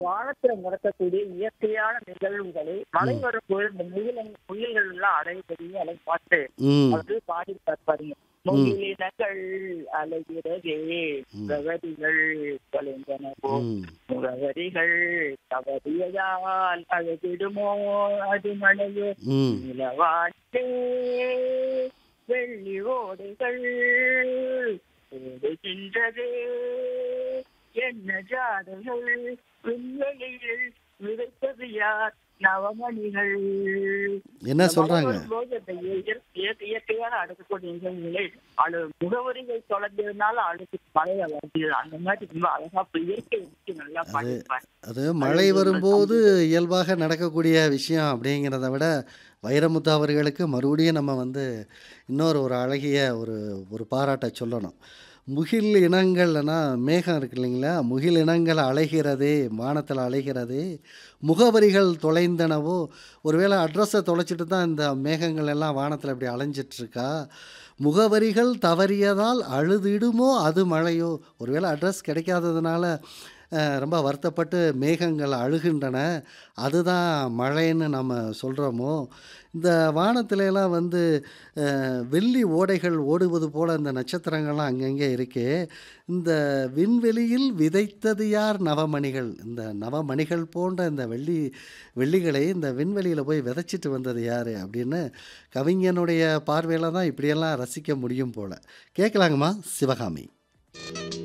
வானத்துல நடக்கக்கூடிய இயற்கையான நிகழ்வுகளை மழை வரும்போது இந்த முயல் முயல்கள் எல்லாம் அடையக்கூடிய அதை பார்த்து ம் அது பாடி பார்ப்பாருங்க முகிலினங்கள் அலைகிறதே முகவரிகள் தொலைந்தனவோ ம் முகவரிகள் தவறியதால் அழகிடுமோ அது மழையோ ம் நிலவாட்டே வெள்ளி ஓடைகள் ஓடுகின்றதே என்ன ஜாதைகள் விண்வெளியில் விதைத்தது யார் நவமணிகள் என்ன சொல்றாங்க வரும்போது அந்த இயற்- இயற்கை- இயற்கையான அடுக்கக்கூடிய நிகழ்வுகளை அழு முகவரிகள் தொலைஞ்சதுனால அடுக்கு மழைய வருது அந்த மாதிரி ரொம்ப அழகா இப்ப இயற்கை வச்சு நல்லா பாடிருப்பாரு அது மழை வரும்போது இயல்பாக நடக்கக்கூடிய விஷயம் அப்படிங்கிறத விட வைரமுத்து அவர்களுக்கு மறுபடியும் நம்ம வந்து இன்னொரு ஒரு அழகிய ஒரு ஒரு பாராட்டை சொல்லணும் முகில் இனங்கள்னா மேகம் இருக்கு இல்லைங்களா முகில் இனங்கள் அலைகிறதே வானத்தில் அலைகிறதே முகவரிகள் தொலைந்தனவோ ஒருவேளை அட்ரஸை தொலைச்சிட்டு தான் இந்த மேகங்கள் எல்லாம் வானத்தில் இப்படி அலைஞ்சிட்ருக்கா முகவரிகள் தவறியதால் அழுதிடுமோ அது மழையோ ஒருவேளை அட்ரஸ் கிடைக்காததுனால அஹ், ரொம்ப வருத்தப்பட்டு மேகங்கள் அழுகின்றன அதுதான் மழைன்னு நம்ம சொல்கிறோமோ இந்த வானத்துல எல்லாம் வந்து அஹ், வெள்ளி ஓடைகள் ஓடுவது போல் இந்த நட்சத்திரங்கள்லாம் அங்கங்கே இருக்கே இந்த விண்வெளியில் விதைத்தது யார் நவமணிகள் இந்த நவமணிகள் போன்ற இந்த வெள்ளி வெள்ளிகளை இந்த விண்வெளியில் போய் விதைச்சிட்டு வந்தது யார் அப்படின்னு கவிஞனுடைய பார்வையில் தான் இப்படியெல்லாம் ரசிக்க முடியும் போல் கேட்கலாங்கம்மா சிவகாமி